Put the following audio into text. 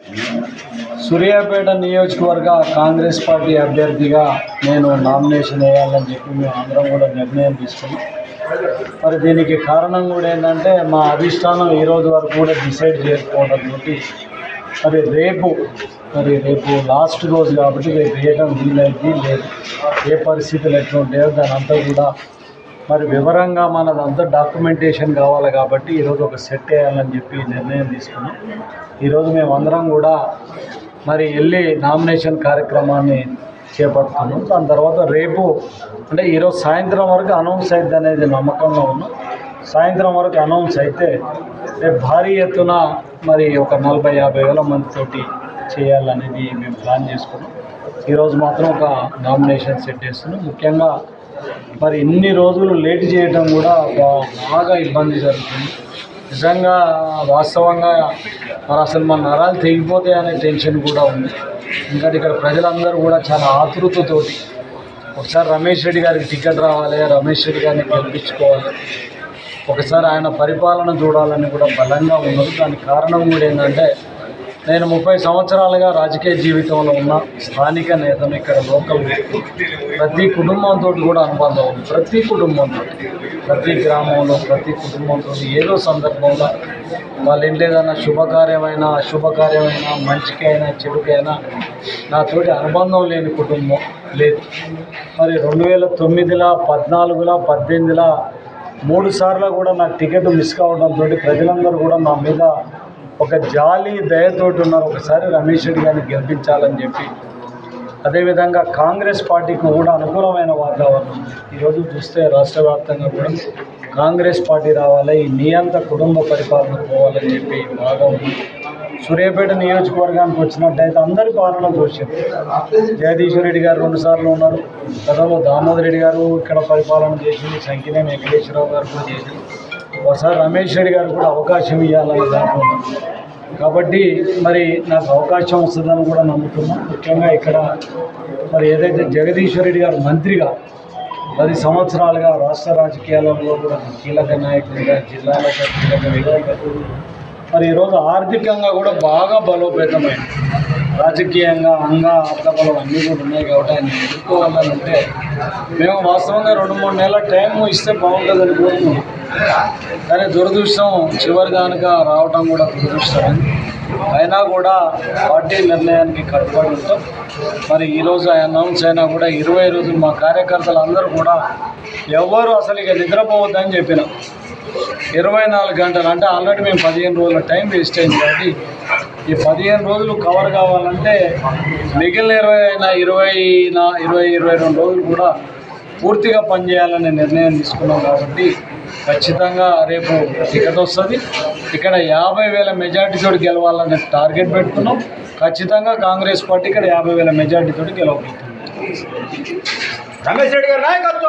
సూర్యాపేట నియోజకవర్గ కాంగ్రెస్ పార్టీ అభ్యర్థిగా నేను నామినేషన్ వేయాలని చెప్పి మేము అందరం కూడా నిర్ణయం తీసుకున్నాం మరి దీనికి కారణం కూడా ఏంటంటే మా అధిష్టానం ఈ రోజు వరకు కూడా డిసైడ్ చేసుకోవడంతో మరి రేపు మరి రేపు లాస్ట్ రోజు కాబట్టి రేపు వేయడం వీలైంది లేదు ఏ పరిస్థితులు ఎట్లా ఉంటాయో దాని అంతా కూడా మరి వివరంగా మనదంతా డాక్యుమెంటేషన్ కావాలి కాబట్టి ఈరోజు ఒక సెట్ వేయాలని చెప్పి నిర్ణయం తీసుకున్నాం ఈరోజు మేము అందరం కూడా మరి వెళ్ళి నామినేషన్ కార్యక్రమాన్ని చేపడుతున్నాం దాని తర్వాత రేపు అంటే ఈరోజు సాయంత్రం వరకు అనౌన్స్ అయింది అనేది నమ్మకంగా ఉన్నాం సాయంత్రం వరకు అనౌన్స్ అయితే రేపు భారీ ఎత్తున మరి ఒక నలభై యాభై వేల మందితోటి చేయాలనేది మేము ప్లాన్ చేసుకున్నాం ఈరోజు మాత్రం ఒక నామినేషన్ సెట్ చేస్తున్నాం ముఖ్యంగా మరి ఇన్ని రోజులు లేట్ చేయడం కూడా బా- బాగా ఇబ్బంది జరుగుతుంది నిజంగా వాస్తవంగా మరి అసలు మన నరాలు తెగిపోతాయి అనే టెన్షన్ కూడా ఉంది ఎందుకంటే ఇక్కడ ప్రజలందరూ కూడా చాలా ఆతృతతోటి ఒకసారి రమేష్ రెడ్డి గారికి టికెట్ రావాలి రమేష్ రెడ్డి గారిని గెలిపించుకోవాలి ఒకసారి ఆయన పరిపాలన చూడాలని కూడా బలంగా ఉన్నది దానికి కారణం కూడా ఏంటంటే నేను ముప్పై సంవత్సరాలుగా రాజకీయ జీవితంలో ఉన్న స్థానిక నేతను ఇక్కడ లోకల్ వ్యక్తి ప్రతి కుటుంబంతో కూడా అనుబంధం ఉంది ప్రతి కుటుంబంతో ప్రతి గ్రామంలో ప్రతి కుటుంబంతో ఏదో సందర్భంలో వాళ్ళ ఇంట్లో ఏదైనా శుభకార్యమైన అశుభకార్యమైన మంచికైనా చెడుకైనా నాతోటి అనుబంధం లేని కుటుంబం లేదు మరి రెండు వేల తొమ్మిదిలా పద్నాలుగులా పద్దెనిమిదిలా మూడు సార్లు కూడా నాకు టికెట్ మిస్ కావడంతో ప్రజలందరూ కూడా నా మీద ఒక జాలి దయతోటి ఉన్నారు ఒకసారి రమేష్ రెడ్డి గారిని గెలిపించాలని చెప్పి అదేవిధంగా కాంగ్రెస్ పార్టీకి కూడా అనుకూలమైన వాతావరణం ఉంది. ఈరోజు చూస్తే రాష్ట్ర వ్యాప్తంగా కూడా కాంగ్రెస్ పార్టీ రావాలి ఈ నియంత కుటుంబ పరిపాలన పోవాలని చెప్పి బాగా ఉంది సూర్యాపేట నియోజకవర్గానికి వచ్చినట్టయితే అందరి పాలన చూసారు జగదీశ్వర్ రెడ్డి గారు రెండు సార్లు ఉన్నారు గతంలో దామోదర్ రెడ్డి గారు ఇక్కడ పరిపాలన చేసింది సంకినేని వెంకటేశ్వరరావు గారు కూడా చేసింది ఒకసారి రమేష్ రెడ్డి గారు కూడా అవకాశం ఇవ్వాలని దాంట్లో ఉన్నారు. కాబట్టి మరి నాకు అవకాశం వస్తుందని కూడా నమ్ముతున్నాను ముఖ్యంగా ఇక్కడ మరి ఏదైతే జగదీశ్వర్ రెడ్డి గారు మంత్రిగా పది సంవత్సరాలుగా రాష్ట్ర రాజకీయాలలో కూడా కీలక నాయకుడిగా జిల్లాలో కీలక వ్యక్తిగా మరి ఈరోజు ఆర్థికంగా కూడా బాగా బలోపేతమైంది రాజకీయంగా అంగ ఆర్థబలం అన్నీ కూడా ఉన్నాయి కాబట్టి ఆయన ఎదుర్కోవాలని ఉంటే మేము వాస్తవంగా రెండు మూడు నెలల టైం ఇస్తే బాగుంటుందని కోరుకున్నాం కానీ దురదృష్టం చివరి దానిక రావటం కూడా దురదృష్టం అయినా కూడా పార్టీ నిర్ణయానికి కట్టుబడి ఉంటాం మరి ఈరోజు అనౌన్స్ అయినా కూడా ఇరవై రోజులు మా కార్యకర్తలు అందరూ కూడా ఎవరు అసలు ఇక నిద్రపోవద్దని చెప్పినాం ఇరవై నాలుగు గంటలు అంటే ఆల్రెడీ మేము పదిహేను రోజుల టైం వేస్ట్ అయింది కాబట్టి ఈ పదిహేను రోజులు కవర్ కావాలంటే మిగిలిన ఇరవై అయినా ఇరవై నా ఇరవై ఇరవై రెండు రోజులు కూడా పూర్తిగా పనిచేయాలనే నిర్ణయం తీసుకున్నాం కాబట్టి ఖచ్చితంగా రేపు టికెట్ వస్తుంది ఇక్కడ యాభై వేల మెజార్టీతో గెలవాలనే టార్గెట్ పెట్టుకున్నాం ఖచ్చితంగా కాంగ్రెస్ పార్టీ ఇక్కడ యాభై వేల మెజార్టీతో గెలవబోతుంది రమేష్ రెడ్డి గారి నాయకత్వం